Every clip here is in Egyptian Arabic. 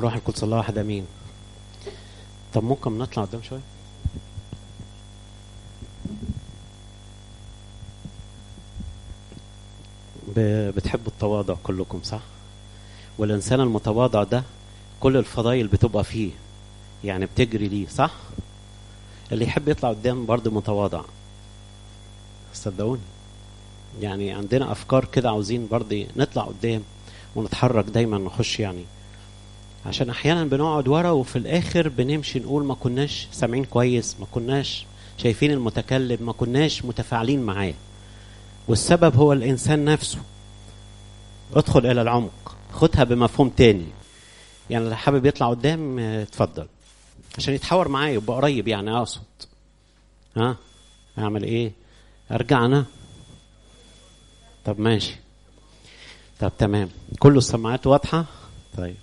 والروح القدس الله واحد امين طب ممكن نطلع قدام شويه ب- بتحبوا التواضع كلكم صح والانسان المتواضع ده كل الفضائل بتبقى فيه يعني بتجري ليه صح اللي يحب يطلع قدام برضه متواضع صدقوني يعني عندنا افكار كده عاوزين برضه نطلع قدام ونتحرك دايما نخش يعني عشان احيانا بنقعد ورا وفي الاخر بنمشي نقول ما كناش سامعين كويس ما كناش شايفين المتكلم ما كناش متفاعلين معاه والسبب هو الانسان نفسه ادخل الى العمق خدها بمفهوم تاني يعني اللي حابب يطلع قدام آه، اتفضل عشان يتحاور معايا يبقى قريب يعني اقصد ها اعمل ايه ارجع انا طب ماشي طب تمام كله السماعات واضحه طيب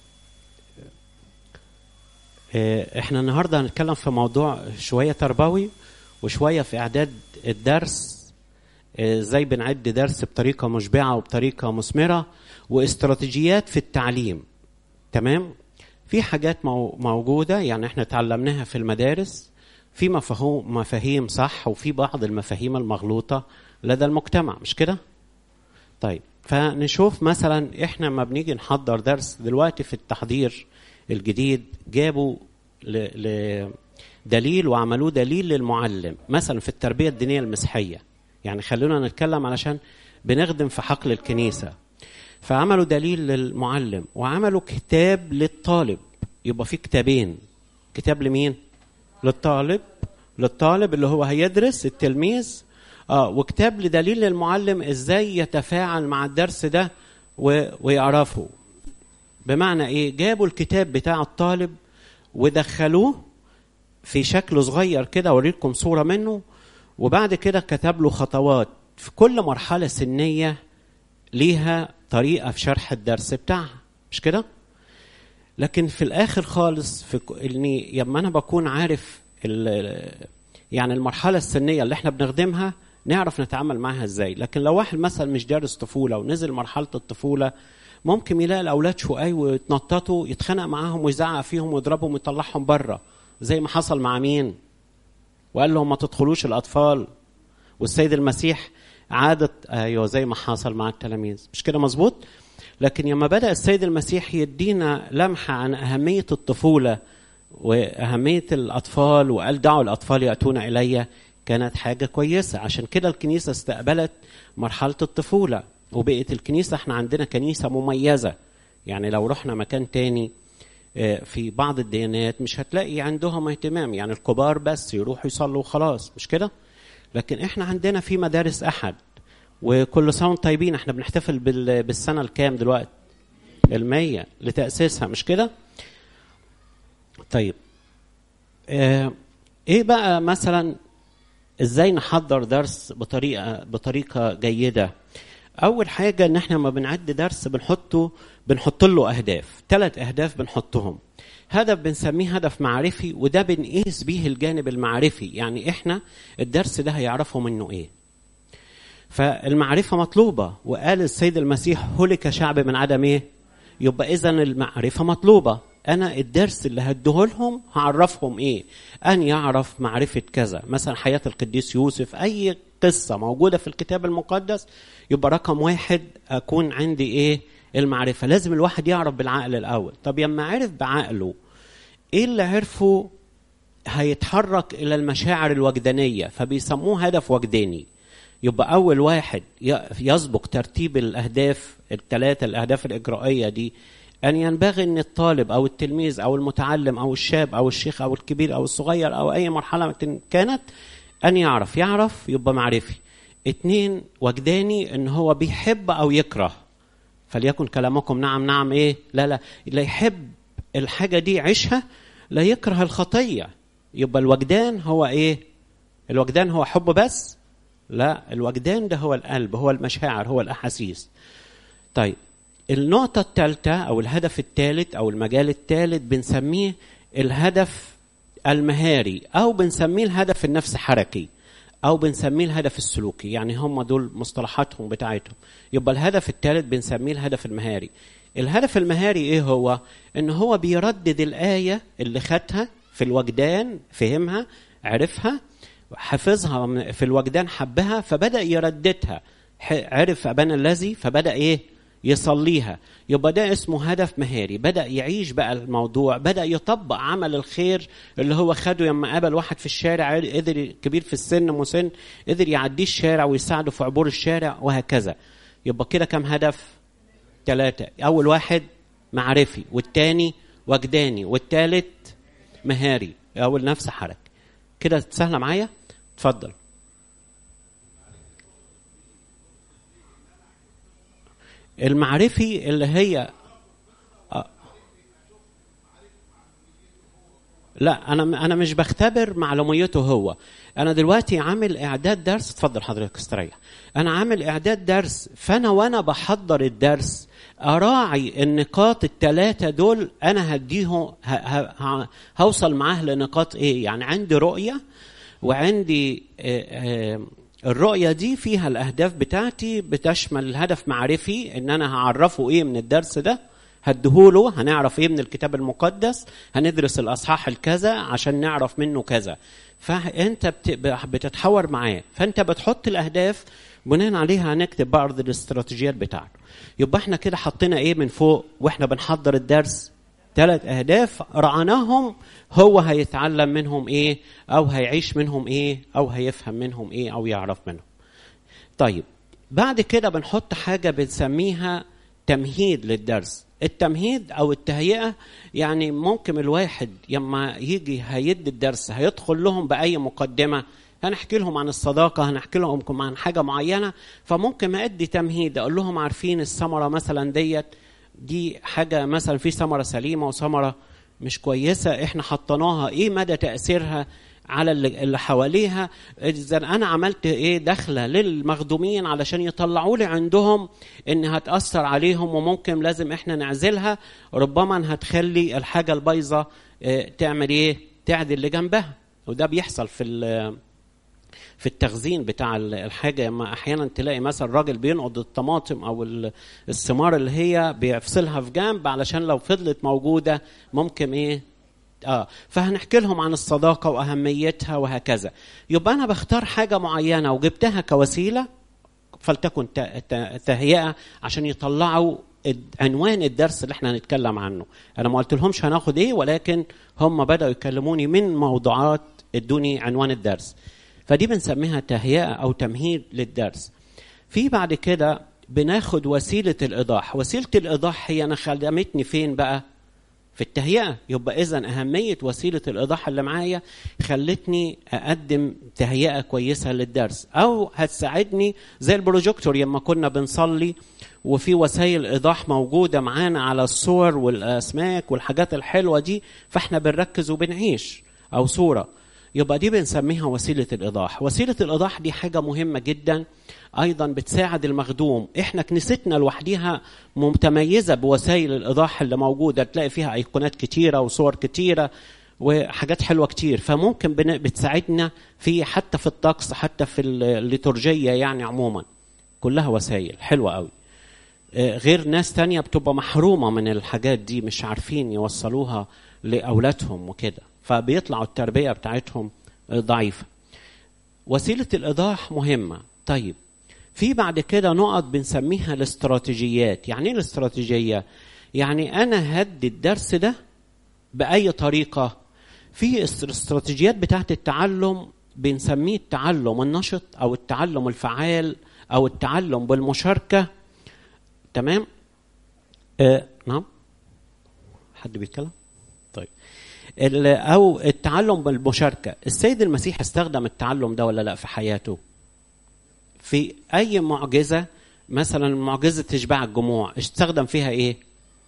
آه، احنا النهارده هنتكلم في موضوع شويه تربوي وشويه في اعداد الدرس آه، ازاي بنعد درس بطريقه مشبعه وبطريقه مثمره واستراتيجيات في التعليم تمام في حاجات مو- موجوده يعني احنا اتعلمناها في المدارس في مفهوم مفاهيم صح وفي بعض المفاهيم المغلوطه لدى المجتمع مش كده طيب فنشوف مثلا احنا ما بنيجي نحضر درس دلوقتي في التحضير الجديد جابوا ل... ل... دليل وعملوه دليل للمعلم مثلا في التربيه الدينيه المسيحيه يعني خلونا نتكلم علشان بنخدم في حقل الكنيسه فعملوا دليل للمعلم وعملوا كتاب للطالب يبقى في كتابين كتاب لمين للطالب للطالب اللي هو هيدرس التلميذ اه وكتاب لدليل للمعلم ازاي يتفاعل مع الدرس ده و... ويعرفه بمعنى ايه جابوا الكتاب بتاع الطالب ودخلوه في شكل صغير كده اوريكم صوره منه وبعد كده كتب له خطوات في كل مرحله سنيه ليها طريقه في شرح الدرس بتاعها مش كده لكن في الاخر خالص في ك- اني لما انا بكون عارف ال- يعني المرحله السنيه اللي احنا بنخدمها نعرف نتعامل معاها ازاي لكن لو واحد مثلا مش دارس طفوله ونزل مرحله الطفوله ممكن يلاقي الاولاد شقاي ويتنططوا يتخانق معاهم ويزعق فيهم ويضربهم ويطلعهم بره زي ما حصل مع مين وقال لهم ما تدخلوش الاطفال والسيد المسيح عادت ايوه زي ما حصل مع التلاميذ مش كده مظبوط لكن لما بدا السيد المسيح يدينا لمحه عن اهميه الطفوله واهميه الاطفال وقال دعوا الاطفال ياتون الي كانت حاجه كويسه عشان كده الكنيسه استقبلت مرحله الطفوله وبقت الكنيسه احنا عندنا كنيسه مميزه يعني لو رحنا مكان تاني آه، في بعض الديانات مش هتلاقي عندهم اهتمام يعني الكبار بس يروحوا يصلوا وخلاص مش كده لكن احنا عندنا في مدارس احد وكل سنه وانتم طيبين احنا بنحتفل بال- بالسنه الكام دلوقتي المية لتأسيسها مش كده طيب آه ايه بقى مثلا ازاي نحضر درس بطريقه بطريقه جيده اول حاجه ان احنا لما بنعد درس بنحطه بنحط له اهداف ثلاث اهداف بنحطهم هدف بنسميه هدف معرفي وده بنقيس بيه الجانب المعرفي يعني احنا الدرس ده هيعرفوا منه ايه فالمعرفة مطلوبة وقال السيد المسيح هلك شعب من عدم ايه يبقى اذا المعرفة مطلوبة انا الدرس اللي هديه لهم هعرفهم ايه ان يعرف معرفة كذا مثلا حياة القديس يوسف اي قصة موجودة في الكتاب المقدس يبقى رقم واحد اكون عندي ايه المعرفة لازم الواحد يعرف بالعقل الاول طب لما عرف بعقله ايه اللي عرفه هيتحرك الى المشاعر الوجدانيه فبيسموه هدف وجداني يبقى اول واحد ي- يسبق ترتيب الاهداف الثلاثه الاهداف الاجرائيه دي ان ينبغي ان الطالب او التلميذ او المتعلم او الشاب او الشيخ او الكبير او الصغير او اي مرحله كانت ان يعرف يعرف يبقى معرفي اتنين وجداني ان هو بيحب او يكره فليكن كلامكم نعم نعم ايه لا لا لا يحب الحاجه دي عيشها لا يكره الخطيه يبقى الوجدان هو ايه الوجدان هو حب بس لا الوجدان ده هو القلب هو المشاعر هو الاحاسيس طيب النقطة الثالثة أو الهدف الثالث أو المجال الثالث بنسميه الهدف المهاري أو بنسميه الهدف النفس حركي أو بنسميه الهدف السلوكي يعني هم دول مصطلحاتهم بتاعتهم يبقى الهدف الثالث بنسميه الهدف المهاري الهدف المهاري ايه هو ان هو بيردد الايه اللي خدها في الوجدان فهمها عرفها حفظها في الوجدان حبها فبدا يرددها عرف ابانا الذي فبدا ايه يصليها يبقى ده اسمه هدف مهاري بدا يعيش بقى الموضوع بدا يطبق عمل الخير اللي هو خده لما قابل واحد في الشارع قدر كبير في السن مسن قدر يعديه الشارع ويساعده في عبور الشارع وهكذا يبقى كده كم هدف ثلاثة أول واحد معرفي والتاني وجداني والتالت مهاري أول نفس حركة كده سهلة معايا اتفضل المعرفي اللي هي لا انا انا مش بختبر معلوميته هو انا دلوقتي عامل اعداد درس اتفضل حضرتك استريح انا عامل اعداد درس فانا وانا بحضر الدرس اراعي النقاط الثلاثه دول انا هديه هوصل معاه لنقاط ايه يعني عندي رؤيه وعندي الرؤية دي فيها الأهداف بتاعتي بتشمل الهدف معرفي إن أنا هعرفه إيه من الدرس ده هديهوله هنعرف إيه من الكتاب المقدس هندرس الأصحاح الكذا عشان نعرف منه كذا فأنت بتتحور معاه فأنت بتحط الأهداف بناء عليها هنكتب بعض الاستراتيجيات بتاعته يبقى احنا كده حطينا ايه من فوق واحنا بنحضر الدرس ثلاث اهداف رعناهم هو هيتعلم منهم ايه او هيعيش منهم ايه او هيفهم منهم ايه او يعرف منهم طيب بعد كده بنحط حاجه بنسميها تمهيد للدرس التمهيد او التهيئه يعني ممكن الواحد لما يجي هيدي الدرس هيدخل لهم باي مقدمه هنحكي لهم عن الصداقه هنحكي لهم عن حاجه معينه فممكن ما ادي تمهيد اقول لهم عارفين الثمره مثلا ديت دي حاجه مثلا في ثمره سليمه وثمره مش كويسه احنا حطيناها ايه مدى تاثيرها على اللي حواليها اذا انا عملت ايه دخله للمخدومين علشان يطلعوا لي عندهم ان هتاثر عليهم وممكن لازم احنا نعزلها ربما هتخلي الحاجه البايظه اه تعمل ايه تعدل اللي جنبها وده بيحصل في في التخزين بتاع الحاجه اما احيانا تلاقي مثلا راجل بينقض الطماطم او الثمار اللي هي بيفصلها في جنب علشان لو فضلت موجوده ممكن ايه اه فهنحكي لهم عن الصداقه واهميتها وهكذا يبقى انا بختار حاجه معينه وجبتها كوسيله فلتكن تهيئه عشان يطلعوا عنوان الدرس اللي احنا هنتكلم عنه انا ما قلت لهمش هناخد ايه ولكن هم بداوا يكلموني من موضوعات ادوني عنوان الدرس فدي بنسميها تهيئه او تمهيد للدرس في بعد كده بناخد وسيله الايضاح وسيله الايضاح هي انا خدمتني فين بقى في التهيئه يبقى اذا اهميه وسيله الايضاح اللي معايا خلتني اقدم تهيئه كويسه للدرس او هتساعدني زي البروجيكتور لما كنا بنصلي وفي وسائل ايضاح موجوده معانا على الصور والاسماك والحاجات الحلوه دي فاحنا بنركز وبنعيش او صوره يبقى دي بنسميها وسيله الايضاح وسيله الايضاح دي حاجه مهمه جدا ايضا بتساعد المخدوم احنا كنيستنا لوحديها متميزه بوسائل الايضاح اللي موجوده تلاقي فيها ايقونات كتيره وصور كتيره وحاجات حلوه كتير فممكن بتساعدنا في حتى في الطقس حتى في الليتورجيه يعني عموما كلها وسائل حلوه قوي غير ناس تانية بتبقى محرومة من الحاجات دي مش عارفين يوصلوها لأولادهم وكده فبيطلعوا التربية بتاعتهم ضعيفة وسيلة الإيضاح مهمة طيب في بعد كده نقط بنسميها الاستراتيجيات يعني ايه الاستراتيجية يعني أنا هدي الدرس ده بأي طريقة في الاستراتيجيات بتاعت التعلم بنسميه التعلم النشط أو التعلم الفعال أو التعلم بالمشاركة تمام آه نعم حد بيتكلم طيب او التعلم بالمشاركه السيد المسيح استخدم التعلم ده ولا لا في حياته في اي معجزه مثلا معجزه اشباع الجموع استخدم فيها ايه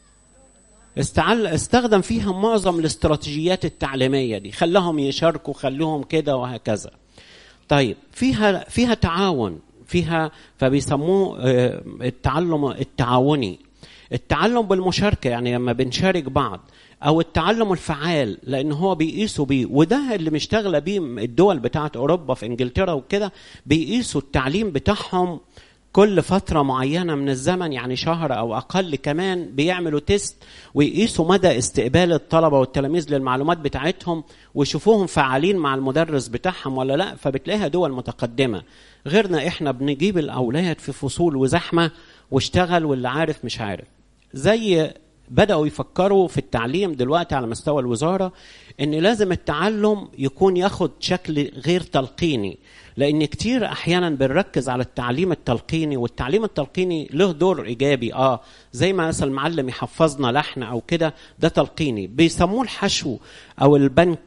استعل استخدم فيها معظم الاستراتيجيات التعليميه دي خلاهم يشاركوا خلوهم كده وهكذا طيب فيها فيها تعاون فيها فبيسموه التعلم التعاوني التعلم بالمشاركة يعني لما بنشارك بعض أو التعلم الفعال لأن هو بيقيسوا بيه وده اللي مشتغلة بيه الدول بتاعت أوروبا في إنجلترا وكده بيقيسوا التعليم بتاعهم كل فترة معينة من الزمن يعني شهر أو أقل كمان بيعملوا تيست ويقيسوا مدى استقبال الطلبة والتلاميذ للمعلومات بتاعتهم ويشوفوهم فعالين مع المدرس بتاعهم ولا لا فبتلاقيها دول متقدمة غيرنا إحنا بنجيب الأولاد في فصول وزحمة واشتغل واللي عارف مش عارف زي بدأوا يفكروا في التعليم دلوقتي على مستوى الوزارة إن لازم التعلم يكون ياخد شكل غير تلقيني لأن كتير أحيانا بنركز على التعليم التلقيني والتعليم التلقيني له دور إيجابي آه زي ما مثلا المعلم يحفظنا لحن أو كده ده تلقيني بيسموه الحشو أو البنك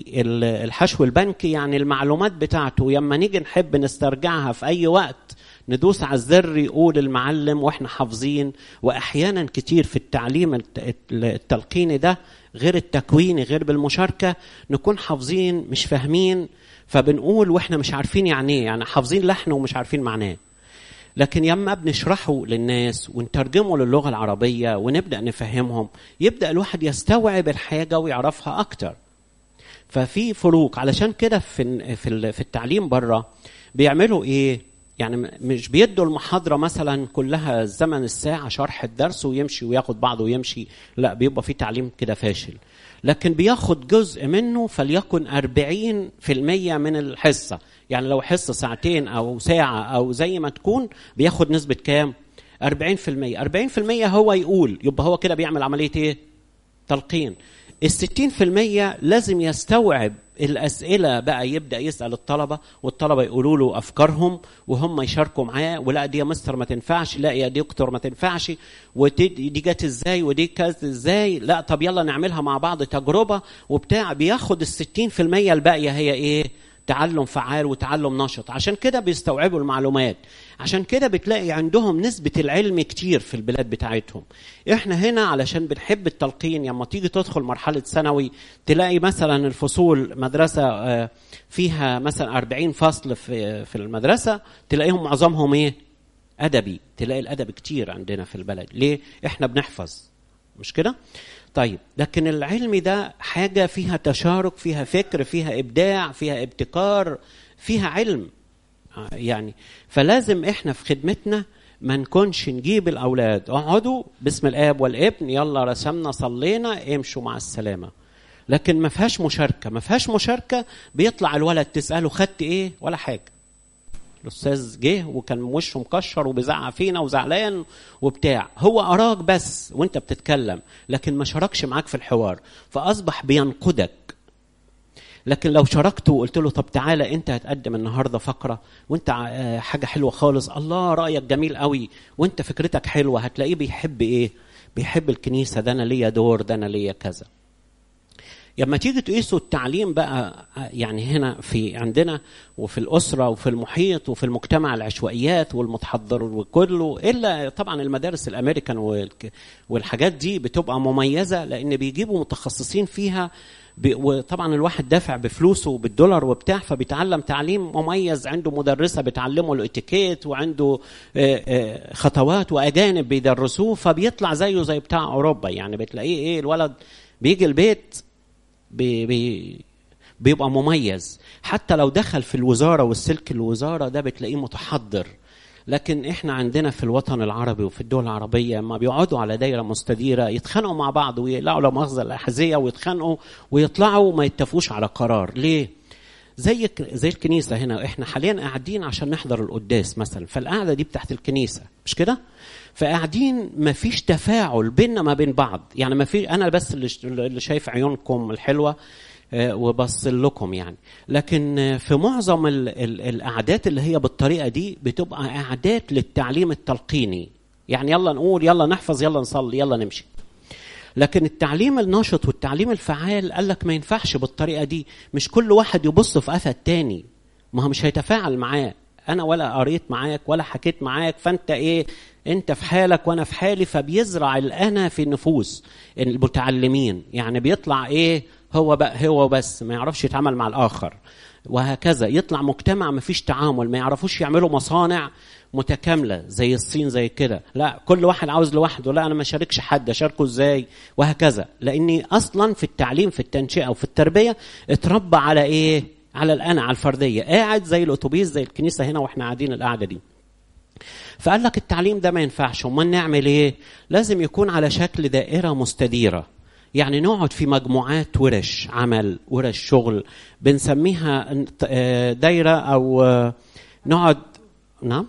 الحشو البنكي يعني المعلومات بتاعته لما نيجي نحب نسترجعها في أي وقت ندوس على الزر يقول المعلم واحنا حافظين واحيانا كتير في التعليم التلقيني ده غير التكويني غير بالمشاركه نكون حافظين مش فاهمين فبنقول واحنا مش عارفين يعني ايه يعني حافظين لحن ومش عارفين معناه لكن يما بنشرحه للناس ونترجمه للغه العربيه ونبدا نفهمهم يبدا الواحد يستوعب الحاجه ويعرفها اكتر ففي فروق علشان كده في في التعليم بره بيعملوا ايه يعني مش بيدوا المحاضره مثلا كلها زمن الساعه شرح الدرس ويمشي وياخد بعضه ويمشي لا بيبقى في تعليم كده فاشل لكن بياخد جزء منه فليكن 40% من الحصه يعني لو حصه ساعتين او ساعه او زي ما تكون بياخد نسبه كام 40% 40% هو يقول يبقى هو كده بيعمل عمليه ايه تلقين ال 60% لازم يستوعب الاسئله بقى يبدا يسال الطلبه والطلبه يقولوا له افكارهم وهم يشاركوا معاه ولا دي يا مستر ما تنفعش لا يا دكتور ما تنفعش ودي دي جت ازاي ودي كانت ازاي لا طب يلا نعملها مع بعض تجربه وبتاع بياخد ال 60% الباقيه هي ايه؟ تعلم فعال وتعلم نشط عشان كده بيستوعبوا المعلومات عشان كده بتلاقي عندهم نسبة العلم كتير في البلاد بتاعتهم احنا هنا علشان بنحب التلقين لما تيجي تدخل مرحلة ثانوي تلاقي مثلا الفصول مدرسة فيها مثلا 40 فصل في في المدرسة تلاقيهم معظمهم ايه أدبي تلاقي الأدب كتير عندنا في البلد ليه احنا بنحفظ مش كده طيب لكن العلم ده حاجة فيها تشارك فيها فكر فيها إبداع فيها ابتكار فيها علم يعني فلازم احنا في خدمتنا ما نكونش نجيب الأولاد اقعدوا باسم الآب والابن يلا رسمنا صلينا امشوا مع السلامة لكن ما فيهاش مشاركة ما فيهاش مشاركة بيطلع الولد تسأله خدت ايه ولا حاجة الاستاذ جه وكان وشه مكشر وبيزعق فينا وزعلان وبتاع هو اراك بس وانت بتتكلم لكن ما شاركش معاك في الحوار فاصبح بينقدك لكن لو شاركته وقلت له طب تعالى انت هتقدم النهارده فقره وانت حاجه حلوه خالص الله رايك جميل قوي وانت فكرتك حلوه هتلاقيه بيحب ايه بيحب الكنيسه ده انا ليا دور ده انا ليا كذا لما تيجي تقيسوا التعليم بقى يعني هنا في عندنا وفي الأسرة وفي المحيط وفي المجتمع العشوائيات والمتحضر وكله إلا طبعا المدارس الأمريكان والحاجات دي بتبقى مميزة لأن بيجيبوا متخصصين فيها وطبعا الواحد دافع بفلوسه وبالدولار وبتاع فبيتعلم تعليم مميز عنده مدرسه بتعلمه الاتيكيت وعنده خطوات واجانب بيدرسوه فبيطلع زيه زي بتاع اوروبا يعني بتلاقيه ايه الولد بيجي البيت بي بي بيبقى مميز حتى لو دخل في الوزارة والسلك الوزارة ده بتلاقيه متحضر لكن احنا عندنا في الوطن العربي وفي الدول العربية ما بيقعدوا على دايرة مستديرة يتخانقوا مع بعض ويقلعوا لا مؤاخذة الأحذية ويتخانقوا ويطلعوا ما يتفقوش على قرار ليه؟ زي زي الكنيسة هنا احنا حاليا قاعدين عشان نحضر القداس مثلا فالقعدة دي بتاعت الكنيسة مش كده؟ فقاعدين ما فيش تفاعل بيننا ما بين بعض يعني ما في انا بس اللي شايف عيونكم الحلوه وبص لكم يعني لكن في معظم ال ال القعدات اللي هي بالطريقه دي بتبقى قعدات للتعليم التلقيني يعني يلا نقول يلا نحفظ يلا نصلي يلا نمشي لكن التعليم النشط والتعليم الفعال قال لك ما ينفعش بالطريقه دي مش كل واحد يبص في قفا التاني ما هو مش هيتفاعل معاه انا ولا قريت معاك ولا حكيت معاك فانت ايه انت في حالك وانا في حالي فبيزرع الانا في النفوس المتعلمين يعني بيطلع ايه هو بقى هو بس ما يعرفش يتعامل مع الاخر وهكذا يطلع مجتمع ما فيش تعامل ما يعرفوش يعملوا مصانع متكامله زي الصين زي كده لا كل واحد عاوز لوحده لا انا ما شاركش حد اشاركه ازاي وهكذا لاني اصلا في التعليم في التنشئه وفي التربيه اتربى على ايه على الانا على الفرديه قاعد زي الاتوبيس زي الكنيسه هنا واحنا قاعدين القعده دي فقال لك التعليم ده ما ينفعش امال نعمل ايه لازم يكون على شكل دائره مستديره يعني نقعد في مجموعات ورش عمل ورش شغل بنسميها دايره او نقعد نعم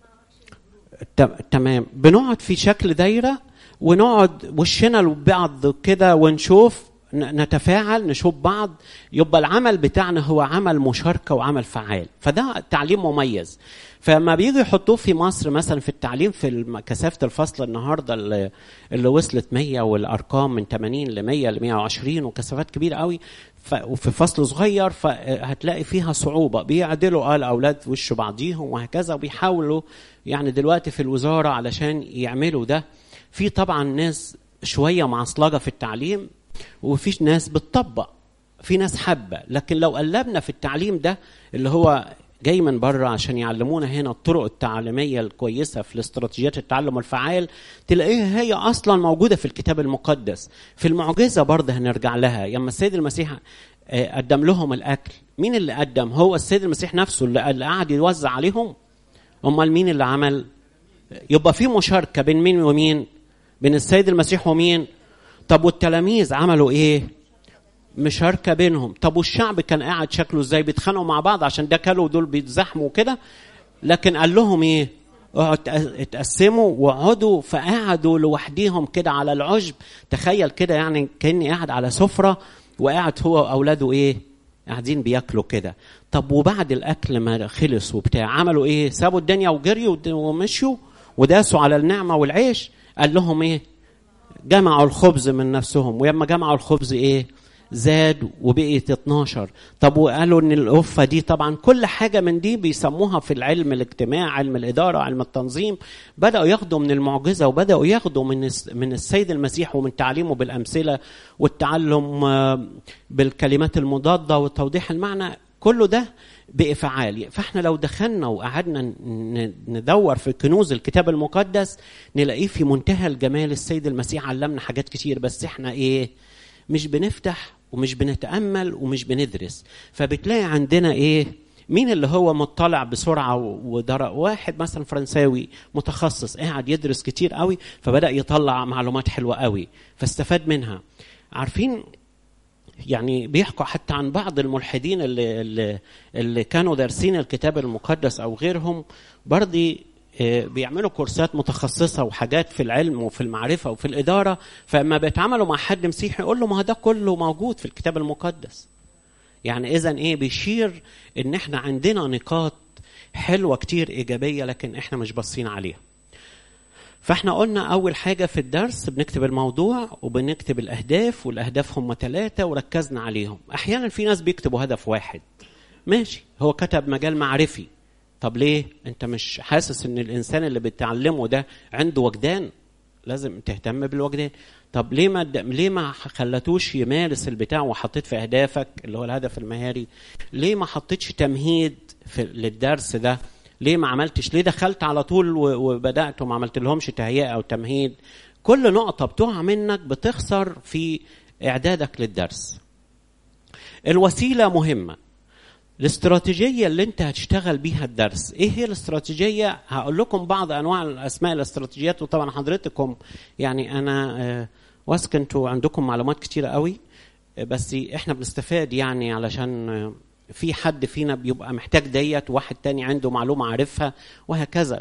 تمام بنقعد في شكل دايره ونقعد وشنا لبعض كده ونشوف نتفاعل نشوف بعض يبقى العمل بتاعنا هو عمل مشاركه وعمل فعال فده تعليم مميز فلما بيجوا يحطوه في مصر مثلا في التعليم في كثافه الفصل النهارده اللي, اللي وصلت 100 والارقام من 80 ل 100 ل 120 وكثافات كبيره قوي وفي فصل صغير فهتلاقي فيها صعوبه بيعدلوا اه الاولاد وش بعضيهم وهكذا وبيحاولوا يعني دلوقتي في الوزاره علشان يعملوا ده في طبعا ناس شويه معصلجه في التعليم وفي ناس بتطبق في ناس حابه لكن لو قلبنا في التعليم ده اللي هو جاي من بره عشان يعلمونا هنا الطرق التعليميه الكويسه في الاستراتيجيات التعلم الفعال تلاقيها هي اصلا موجوده في الكتاب المقدس في المعجزه برضه هنرجع لها لما السيد المسيح قدم لهم الاكل مين اللي قدم هو السيد المسيح نفسه اللي قعد يوزع عليهم امال مين اللي عمل يبقى في مشاركه بين مين ومين بين السيد المسيح ومين طب والتلاميذ عملوا ايه مشاركه بينهم طب والشعب كان قاعد شكله ازاي بيتخانقوا مع بعض عشان ده كانوا ودول بيتزاحموا كده لكن قال لهم ايه اتقسموا وقعدوا فقعدوا لوحديهم كده على العشب تخيل كده يعني كاني قاعد على سفره وقاعد هو واولاده ايه قاعدين بياكلوا كده طب وبعد الاكل ما خلص وبتاع عملوا ايه سابوا الدنيا وجريوا ومشوا وداسوا على النعمه والعيش قال لهم ايه جمعوا الخبز من نفسهم ولما جمعوا الخبز ايه زاد وبقيت 12 طب وقالوا ان القفه دي طبعا كل حاجه من دي بيسموها في العلم الاجتماع علم الاداره علم التنظيم بداوا ياخدوا من المعجزه وبداوا ياخدوا من من السيد المسيح ومن تعليمه بالامثله والتعلم بالكلمات المضاده وتوضيح المعنى كله ده بقى فعال فاحنا لو دخلنا وقعدنا ندور في كنوز الكتاب المقدس نلاقيه في منتهى الجمال السيد المسيح علمنا حاجات كتير بس احنا ايه مش بنفتح ومش بنتامل ومش بندرس فبتلاقي عندنا ايه مين اللي هو مطلع بسرعه ودرق واحد مثلا فرنساوي متخصص قاعد يدرس كتير قوي فبدا يطلع معلومات حلوه قوي فاستفاد منها عارفين يعني بيحكوا حتى عن بعض الملحدين اللي, اللي, اللي كانوا دارسين الكتاب المقدس او غيرهم برضه بيعملوا كورسات متخصصه وحاجات في العلم وفي المعرفه وفي الاداره فلما بيتعاملوا مع حد مسيحي يقول له ما ده كله موجود في الكتاب المقدس يعني اذا ايه بيشير ان احنا عندنا نقاط حلوه كتير ايجابيه لكن احنا مش باصين عليها فاحنا قلنا اول حاجه في الدرس بنكتب الموضوع وبنكتب الاهداف والاهداف هم ثلاثه وركزنا عليهم احيانا في ناس بيكتبوا هدف واحد ماشي هو كتب مجال معرفي طب ليه انت مش حاسس ان الانسان اللي بتعلمه ده عنده وجدان لازم تهتم بالوجدان طب ليه ما ليه ما خلتوش يمارس البتاع وحطيت في اهدافك اللي هو الهدف المهاري ليه ما حطيتش تمهيد في للدرس ده ليه ما عملتش ليه دخلت على طول وبدات وما عملت لهمش تهيئه او تمهيد كل نقطه بتقع منك بتخسر في اعدادك للدرس الوسيله مهمه الاستراتيجية اللي انت هتشتغل بيها الدرس ايه هي الاستراتيجية هقول لكم بعض انواع الاسماء الاستراتيجيات وطبعا حضرتكم يعني انا واثق انتوا عندكم معلومات كتيرة قوي بس احنا بنستفاد يعني علشان في حد فينا بيبقى محتاج ديت وواحد تاني عنده معلومة عارفها وهكذا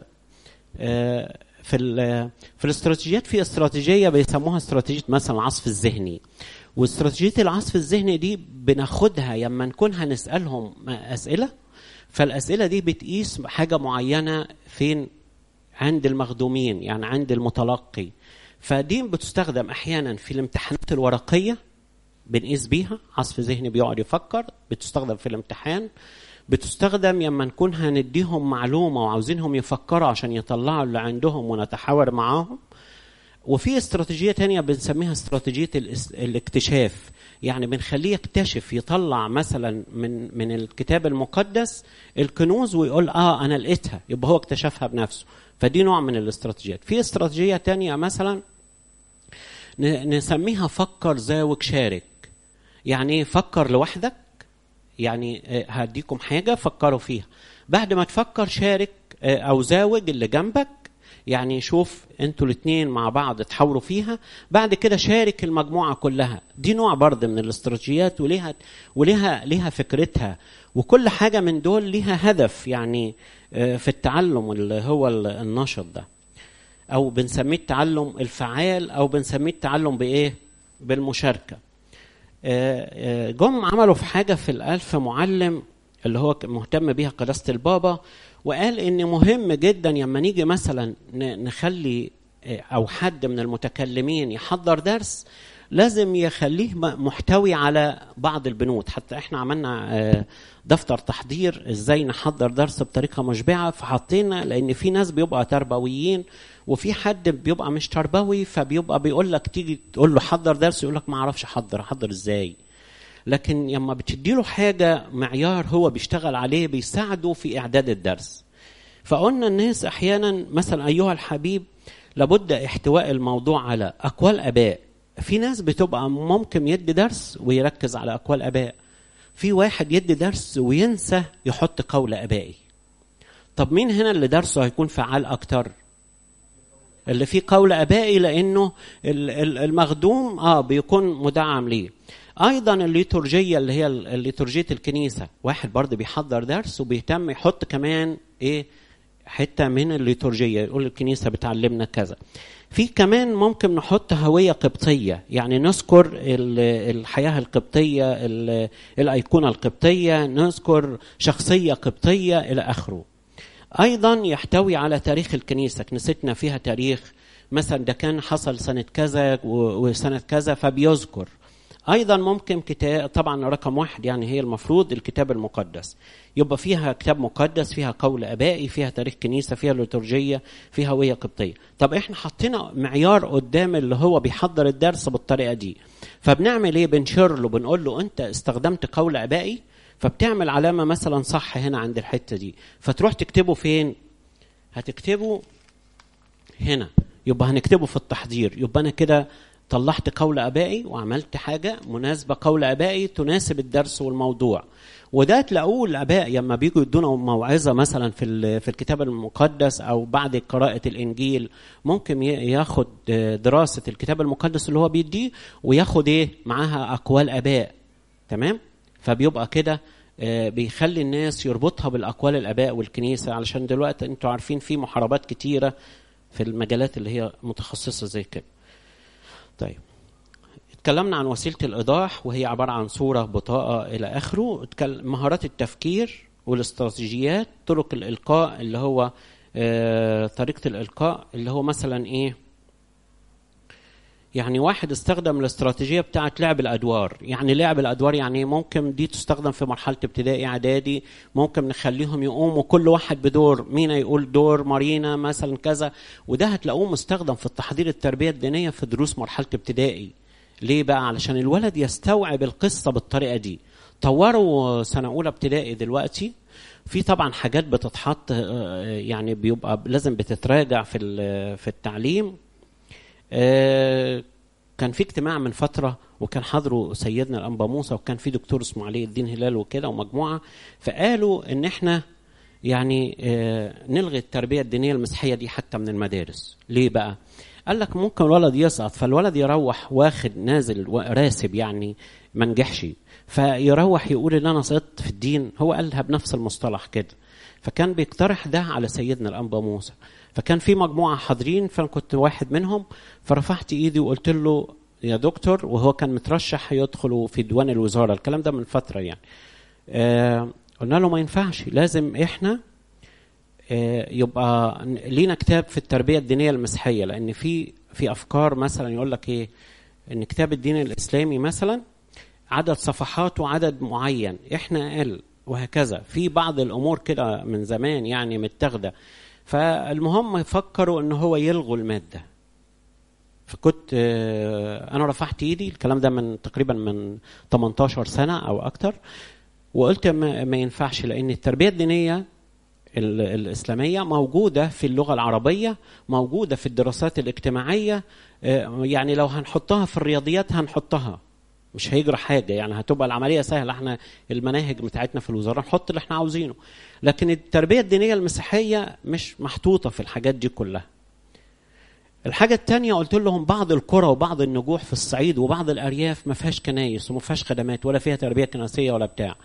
في في الاستراتيجيات في استراتيجيه بيسموها استراتيجيه مثلا العصف الذهني واستراتيجيه العصف الذهني دي بناخدها لما نكون هنسالهم اسئله فالاسئله دي بتقيس حاجه معينه فين عند المخدومين يعني عند المتلقي فدي بتستخدم احيانا في الامتحانات الورقيه بنقيس بيها عصف ذهني بيقعد يفكر بتستخدم في الامتحان بتستخدم لما نكون هنديهم معلومه وعاوزينهم يفكروا عشان يطلعوا اللي عندهم ونتحاور معاهم وفي استراتيجيه تانية بنسميها استراتيجيه الاكتشاف يعني بنخليه يكتشف يطلع مثلا من من الكتاب المقدس الكنوز ويقول اه انا لقيتها يبقى هو اكتشفها بنفسه فدي نوع من الاستراتيجيات في استراتيجيه تانية مثلا نسميها فكر زاوج شارك يعني ايه فكر لوحدك يعني هديكم حاجه فكروا فيها بعد ما تفكر شارك او زاوج اللي جنبك يعني شوف انتوا الاثنين مع بعض تحاوروا فيها بعد كده شارك المجموعه كلها دي نوع برضه من الاستراتيجيات وليها وليها ليها فكرتها وكل حاجه من دول ليها هدف يعني في التعلم اللي هو النشط ده او بنسميه التعلم الفعال او بنسميه التعلم بايه بالمشاركه جم عملوا في حاجه في الالف معلم اللي هو مهتم بيها قداسه البابا وقال ان مهم جدا لما نيجي مثلا نخلي او حد من المتكلمين يحضر درس لازم يخليه محتوي على بعض البنود حتى احنا عملنا دفتر تحضير ازاي نحضر درس بطريقه مشبعه فحطينا لان في ناس بيبقى تربويين وفي حد بيبقى مش تربوي فبيبقى بيقول لك تيجي تقول له حضر درس يقول لك ما اعرفش احضر احضر ازاي لكن لما بتدي له حاجه معيار هو بيشتغل عليه بيساعده في اعداد الدرس فقلنا الناس احيانا مثلا ايها الحبيب لابد احتواء الموضوع على اقوال اباء في ناس بتبقى ممكن يدي درس ويركز على اقوال اباء في واحد يدي درس وينسى يحط قول ابائي طب مين هنا اللي درسه هيكون فعال اكتر اللي فيه قول ابائي لانه المخدوم اه بيكون مدعم ليه ايضا الليتورجيه اللي هي الليتورجيه الكنيسه واحد برضه بيحضر درس وبيهتم يحط كمان ايه حته من الليتورجيه يقول الكنيسه بتعلمنا كذا في كمان ممكن نحط هويه قبطيه يعني نذكر الحياه القبطيه الايقونه القبطيه نذكر شخصيه قبطيه الى اخره ايضا يحتوي على تاريخ الكنيسه كنيستنا فيها تاريخ مثلا ده كان حصل سنه كذا وسنه كذا فبيذكر ايضا ممكن كتاب طبعا رقم واحد يعني هي المفروض الكتاب المقدس يبقى فيها كتاب مقدس فيها قول ابائي فيها تاريخ كنيسه فيها ليتورجيه فيها هويه قبطيه طب احنا حطينا معيار قدام اللي هو بيحضر الدرس بالطريقه دي فبنعمل ايه بنشر له بنقول له انت استخدمت قول ابائي فبتعمل علامه مثلا صح هنا عند الحته دي فتروح تكتبه فين هتكتبه هنا يبقى هنكتبه في التحضير يبقى انا كده طلعت قول ابائي وعملت حاجه مناسبه قول ابائي تناسب الدرس والموضوع وده تلاقوه الاباء لما بيجوا يدونا موعظه مثلا في في الكتاب المقدس او بعد قراءه الانجيل ممكن ياخد دراسه الكتاب المقدس اللي هو بيديه وياخد ايه معاها اقوال اباء تمام فبيبقى كده بيخلي الناس يربطها بالاقوال الاباء والكنيسه علشان دلوقتي انتوا عارفين في محاربات كتيره في المجالات اللي هي متخصصه زي كده طيب اتكلمنا عن وسيله الايضاح وهي عباره عن صوره بطاقه الى اخره مهارات التفكير والاستراتيجيات طرق الالقاء اللي هو آه طريقه الالقاء اللي هو مثلا ايه يعني واحد استخدم الاستراتيجيه بتاعه لعب الادوار يعني لعب الادوار يعني ممكن دي تستخدم في مرحله ابتدائي اعدادي ممكن نخليهم يقوموا كل واحد بدور مينا يقول دور مارينا مثلا كذا وده هتلاقوه مستخدم في التحضير التربيه الدينيه في دروس مرحله ابتدائي ليه بقى علشان الولد يستوعب القصه بالطريقه دي طوروا سنه اولى ابتدائي دلوقتي في طبعا حاجات بتتحط يعني بيبقى لازم بتتراجع في في التعليم كان في اجتماع من فتره وكان حضره سيدنا الانبا موسى وكان في دكتور اسمه علي الدين هلال وكده ومجموعه فقالوا ان احنا يعني نلغي التربيه الدينيه المسيحيه دي حتى من المدارس ليه بقى قال لك ممكن الولد يسقط فالولد يروح واخد نازل راسب يعني ما نجحش فيروح يقول ان انا سقطت في الدين هو قالها بنفس المصطلح كده فكان بيقترح ده على سيدنا الانبا موسى فكان في مجموعه حاضرين فانا كنت واحد منهم فرفعت ايدي وقلت له يا دكتور وهو كان مترشح يدخل في ديوان الوزاره الكلام ده من فتره يعني آه قلنا له ما ينفعش لازم احنا آه يبقى لينا كتاب في التربيه الدينيه المسيحيه لان في في افكار مثلا يقول لك ايه ان كتاب الدين الاسلامي مثلا عدد صفحات وعدد معين احنا اقل وهكذا في بعض الامور كده من زمان يعني متاخده فالمهم فكروا ان هو يلغوا الماده فكنت انا رفعت ايدي الكلام ده من تقريبا من 18 سنه او اكتر وقلت ما, ما ينفعش لان التربيه الدينيه الاسلاميه موجوده في اللغه العربيه موجوده في الدراسات الاجتماعيه يعني لو هنحطها في الرياضيات هنحطها مش هيجرى حاجه يعني هتبقى العمليه سهله احنا المناهج بتاعتنا في الوزاره نحط اللي احنا عاوزينه لكن التربيه الدينيه المسيحيه مش محطوطه في الحاجات دي كلها الحاجة التانية قلت لهم بعض القرى وبعض النجوح في الصعيد وبعض الأرياف ما فيهاش كنايس وما فيهاش خدمات ولا فيها تربية كنسية ولا بتاع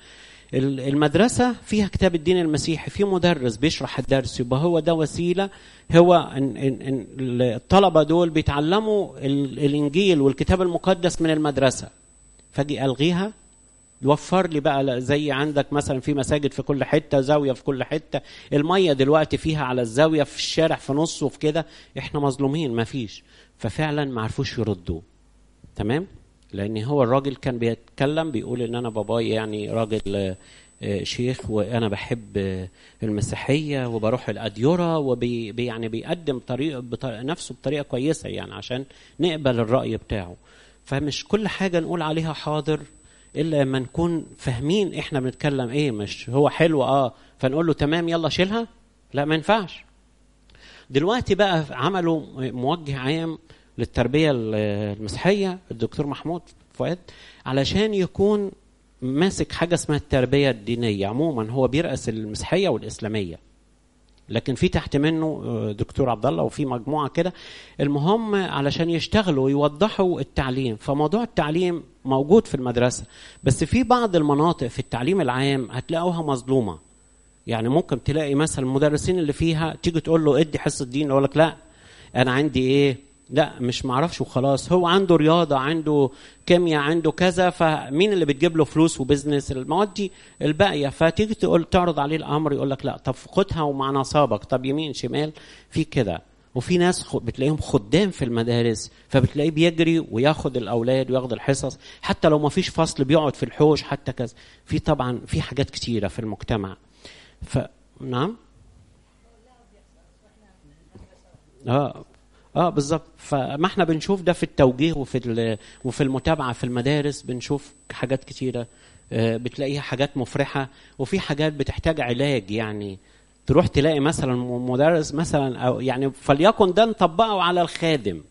المدرسة فيها كتاب الدين المسيحي في مدرس بيشرح الدرس يبقى هو ده وسيلة هو إن إن الطلبة دول بيتعلموا الإنجيل والكتاب المقدس من المدرسة فاجي ألغيها وفر لي بقى زي عندك مثلا في مساجد في كل حته زاويه في كل حته الميه دلوقتي فيها على الزاويه في الشارع في نص وفي كده احنا مظلومين ما فيش ففعلا ما عرفوش يردوا تمام لان هو الراجل كان بيتكلم بيقول ان انا بابايا يعني راجل شيخ وانا بحب المسيحيه وبروح الاديره وبي يعني بيقدم طريقه نفسه بطريقه كويسه يعني عشان نقبل الراي بتاعه فمش كل حاجه نقول عليها حاضر الا لما نكون فاهمين احنا بنتكلم ايه مش هو حلو اه فنقول له تمام يلا شيلها لا ما ينفعش دلوقتي بقى عملوا موجه عام للتربيه المسيحيه الدكتور محمود فؤاد علشان يكون ماسك حاجه اسمها التربيه الدينيه عموما هو بيرأس المسيحيه والاسلاميه لكن في تحت منه دكتور عبد الله وفي مجموعه كده المهم علشان يشتغلوا ويوضحوا التعليم فموضوع التعليم موجود في المدرسه بس في بعض المناطق في التعليم العام هتلاقوها مظلومه يعني ممكن تلاقي مثلا المدرسين اللي فيها تيجي تقول له ادي حصه دين يقول لك لا انا عندي ايه لا مش معرفش وخلاص هو عنده رياضه عنده كيمياء عنده كذا فمين اللي بتجيب له فلوس وبزنس المواد دي الباقيه فتيجي تقول تعرض عليه الامر يقول لك لا طب خدها ومع نصابك طب يمين شمال في كده وفي ناس بتلاقيهم خدام في المدارس فبتلاقيه بيجري وياخد الاولاد وياخد الحصص حتى لو ما فيش فصل بيقعد في الحوش حتى كذا في طبعا في حاجات كتيره في المجتمع ف نعم اه اه بالظبط فما احنا بنشوف ده في التوجيه وفي وفي المتابعه في المدارس بنشوف حاجات كتيره آه بتلاقيها حاجات مفرحه وفي حاجات بتحتاج علاج يعني تروح تلاقي مثلا مدرس مثلا او يعني فليكن ده نطبقه على الخادم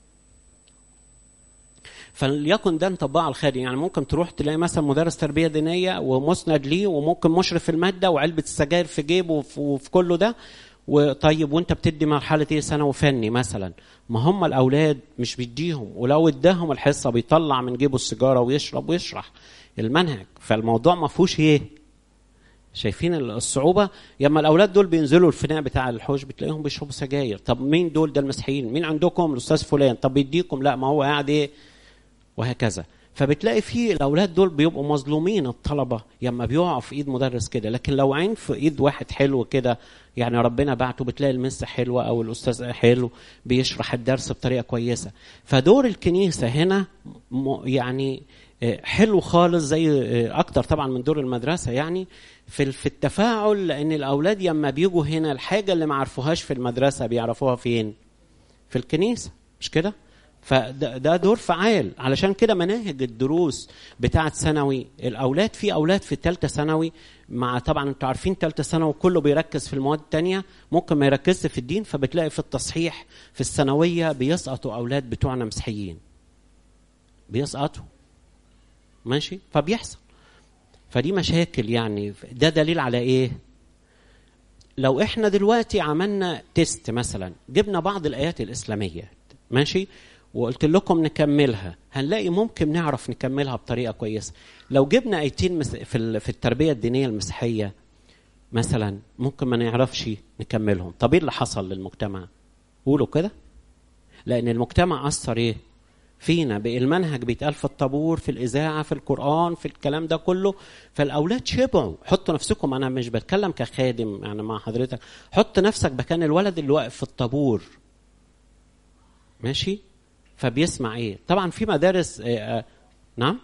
فليكن ده نطبقه على الخادم يعني ممكن تروح تلاقي مثلا مدرس تربيه دينيه ومسند ليه وممكن مشرف الماده وعلبه السجاير في جيبه وفي, وفي كله ده وطيب وانت بتدي مرحله ايه ثانوي فني مثلا ما هم الاولاد مش بيديهم ولو اداهم الحصه بيطلع من جيبه السيجاره ويشرب ويشرح المنهج فالموضوع ما فيهوش ايه شايفين الصعوبة لما الأولاد دول بينزلوا الفناء بتاع الحوش بتلاقيهم بيشربوا سجاير طب مين دول ده المسيحيين مين عندكم الأستاذ فلان طب بيديكم لا ما هو قاعد إيه وهكذا فبتلاقي في الاولاد دول بيبقوا مظلومين الطلبه لما بيقعوا في ايد مدرس كده لكن لو عين في ايد واحد حلو كده يعني ربنا بعته بتلاقي المس حلوه او الاستاذ حلو بيشرح الدرس بطريقه كويسه فدور الكنيسه هنا يعني حلو خالص زي اكتر طبعا من دور المدرسه يعني في في التفاعل لان الاولاد لما بيجوا هنا الحاجه اللي ما عرفوهاش في المدرسه بيعرفوها فين في الكنيسه مش كده فده ده دور فعال علشان كده مناهج الدروس بتاعه ثانوي الاولاد في اولاد في الثالثه ثانوي مع طبعا انتوا عارفين ثالثه ثانوي كله بيركز في المواد الثانيه ممكن ما يركزش في الدين فبتلاقي في التصحيح في الثانويه بيسقطوا اولاد بتوعنا مسيحيين بيسقطوا ماشي فبيحصل فدي مشاكل يعني ده دليل على ايه لو احنا دلوقتي عملنا تيست مثلا جبنا بعض الايات الاسلاميه ماشي وقلت لكم نكملها هنلاقي ممكن نعرف نكملها بطريقه كويسه لو جبنا ايتين في في التربيه الدينيه المسيحيه مثلا ممكن ما نعرفش نكملهم طب ايه اللي حصل للمجتمع قولوا كده لان المجتمع اثر ايه فينا المنهج بيتقال في الطابور في الاذاعه في القران في الكلام ده كله فالاولاد شبعوا حطوا نفسكم انا مش بتكلم كخادم يعني مع حضرتك حط نفسك مكان الولد اللي واقف في الطابور ماشي فبيسمع ايه طبعا في مدارس آه آه نعم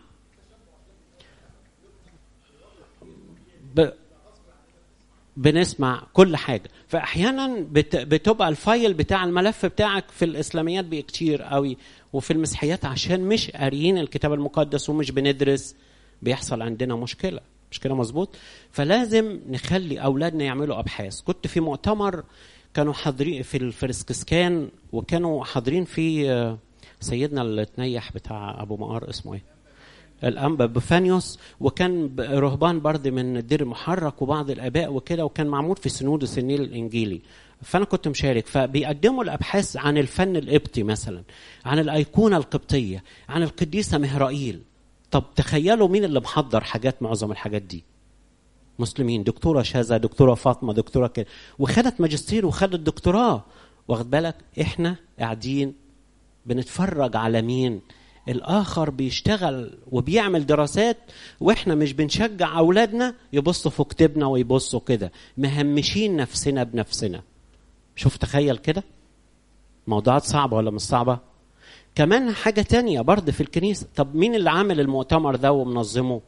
ب... بنسمع كل حاجة فأحيانا بت... بتبقى الفايل بتاع الملف بتاعك في الإسلاميات كتير قوي وفي المسيحيات عشان مش قاريين الكتاب المقدس ومش بندرس بيحصل عندنا مشكلة مش كده مظبوط فلازم نخلي أولادنا يعملوا أبحاث كنت في مؤتمر كانوا حاضرين في الفرسكسكان وكانوا حاضرين في سيدنا اللي تنيح بتاع ابو مقار اسمه ايه الانبا بفانيوس وكان رهبان برضه من الدير المحرك وبعض الاباء وكده وكان معمول في سنود النيل الانجيلي فانا كنت مشارك فبيقدموا الابحاث عن الفن القبطي مثلا عن الايقونه القبطيه عن القديسه مهرائيل طب تخيلوا مين اللي محضر حاجات معظم الحاجات دي مسلمين دكتوره شاذة دكتوره فاطمه دكتوره كده وخدت ماجستير وخدت دكتوراه واخد بالك احنا قاعدين بنتفرج على مين الاخر بيشتغل وبيعمل دراسات واحنا مش بنشجع اولادنا يبصوا في كتبنا ويبصوا كده مهمشين نفسنا بنفسنا شوف تخيل كده موضوعات صعبه ولا مش صعبه كمان حاجه تانية برضه في الكنيسه طب مين اللي عامل المؤتمر ده ومنظمه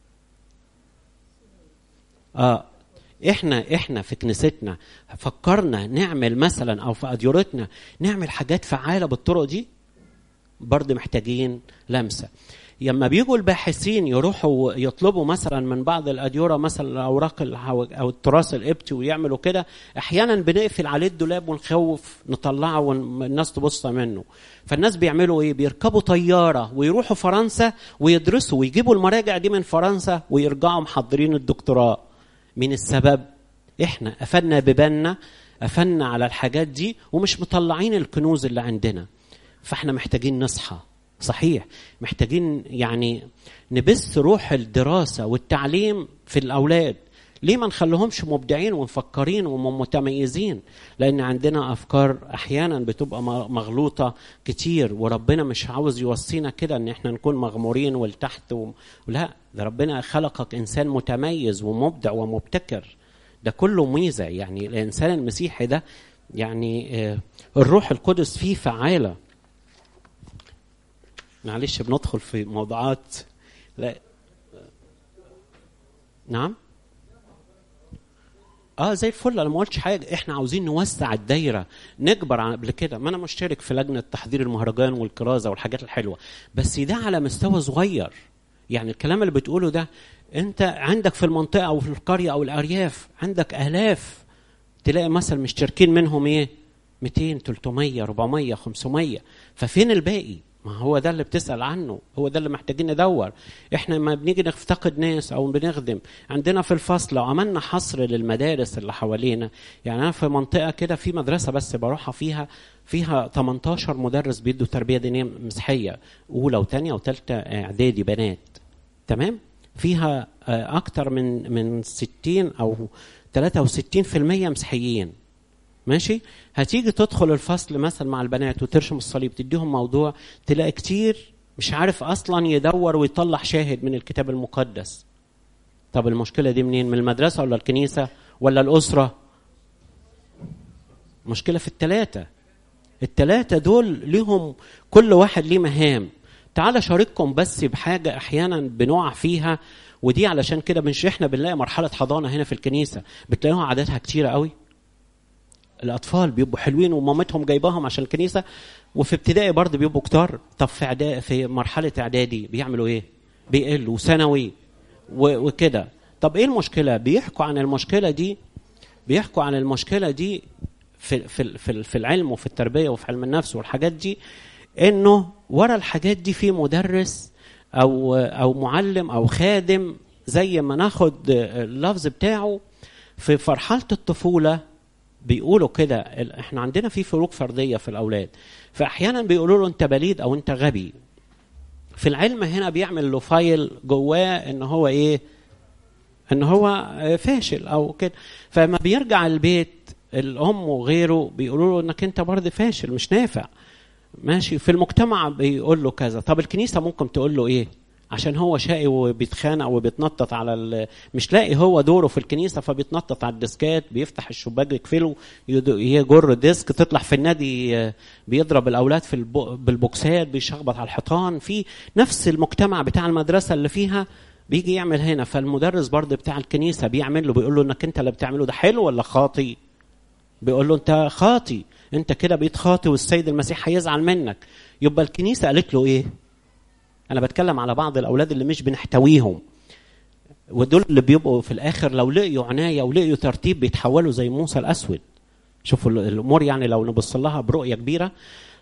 اه احنا احنا في كنيستنا فكرنا نعمل مثلا او في اديرتنا نعمل حاجات فعاله بالطرق دي برضه محتاجين لمسه لما بيجوا الباحثين يروحوا يطلبوا مثلا من بعض الاديره مثلا الاوراق او التراث القبطي ويعملوا كده احيانا بنقفل عليه الدولاب ونخوف نطلعه والناس تبص منه فالناس بيعملوا ايه بيركبوا طياره ويروحوا فرنسا ويدرسوا ويجيبوا المراجع دي من فرنسا ويرجعوا محضرين الدكتوراه من السبب احنا قفلنا ببالنا قفلنا على الحاجات دي ومش مطلعين الكنوز اللي عندنا فاحنا محتاجين نصحى صحيح محتاجين يعني نبث روح الدراسه والتعليم في الاولاد ليه ما نخليهمش مبدعين ومفكرين ومتميزين لان عندنا افكار احيانا بتبقى مغلوطه كتير وربنا مش عاوز يوصينا كده ان احنا نكون مغمورين ولتحت و... لا ده ربنا خلقك انسان متميز ومبدع ومبتكر ده كله ميزه يعني الانسان المسيحي ده يعني الروح القدس فيه فعاله معلش بندخل في موضوعات لا نعم اه زي الفل انا ما قلتش حاجه احنا عاوزين نوسع الدايره نكبر عن قبل كده ما انا مشترك في لجنه تحضير المهرجان والكرازه والحاجات الحلوه بس ده على مستوى صغير يعني الكلام اللي بتقوله ده انت عندك في المنطقه او في القريه او الارياف عندك الاف تلاقي مثلا مشتركين منهم ايه 200 300 400 500 ففين الباقي ما هو ده اللي بتسأل عنه هو ده اللي محتاجين ندور احنا لما بنيجي نفتقد ناس او بنخدم عندنا في الفصل لو عملنا حصر للمدارس اللي حوالينا يعني انا في منطقه كده في مدرسه بس بروحها فيها فيها 18 مدرس بيدوا تربيه دينيه مسيحيه اولى وثانيه وثالثه اعدادي بنات تمام فيها اكتر من من 60 او 63% مسيحيين ماشي هتيجي تدخل الفصل مثلا مع البنات وترشم الصليب تديهم موضوع تلاقي كتير مش عارف اصلا يدور ويطلع شاهد من الكتاب المقدس طب المشكله دي منين من المدرسه ولا الكنيسه ولا الاسره مشكله في الثلاثه الثلاثه دول ليهم كل واحد ليه مهام تعال شارككم بس بحاجه احيانا بنقع فيها ودي علشان كده مش احنا بنلاقي مرحله حضانه هنا في الكنيسه بتلاقوها عاداتها كتيره قوي الاطفال بيبقوا حلوين ومامتهم جايباهم عشان الكنيسه وفي ابتدائي برضه بيبقوا كتار طب في اعدادي في مرحله اعدادي بيعملوا ايه بيقلوا وثانوي وكده طب ايه المشكله بيحكوا عن المشكله دي بيحكوا عن المشكله دي في في في, في العلم وفي التربيه وفي علم النفس والحاجات دي انه ورا الحاجات دي في مدرس او او معلم او خادم زي ما ناخد اللفظ بتاعه في مرحله الطفوله بيقولوا كده احنا عندنا في فروق فرديه في الاولاد فاحيانا بيقولوا له انت بليد او انت غبي في العلم هنا بيعمل له فايل جواه ان هو ايه ان هو فاشل او كده فما بيرجع البيت الام وغيره بيقولوا له انك انت برضه فاشل مش نافع ماشي في المجتمع بيقول له كذا طب الكنيسه ممكن تقول له ايه عشان هو شقي وبيتخانق وبيتنطط على ال... مش لاقي هو دوره في الكنيسه فبيتنطط على الديسكات بيفتح الشباك يقفله يجر ديسك تطلع في النادي بيضرب الاولاد في الب... بالبوكسات بيشخبط على الحيطان في نفس المجتمع بتاع المدرسه اللي فيها بيجي يعمل هنا فالمدرس برضه بتاع الكنيسه بيعمل له بيقول له انك انت اللي بتعمله ده حلو ولا خاطي بيقول له انت خاطي انت كده بقيت خاطي والسيد المسيح هيزعل منك يبقى الكنيسه قالت له ايه انا بتكلم على بعض الاولاد اللي مش بنحتويهم ودول اللي بيبقوا في الاخر لو لقيوا عنايه ولقيوا ترتيب بيتحولوا زي موسى الاسود شوفوا الامور يعني لو نبص لها برؤيه كبيره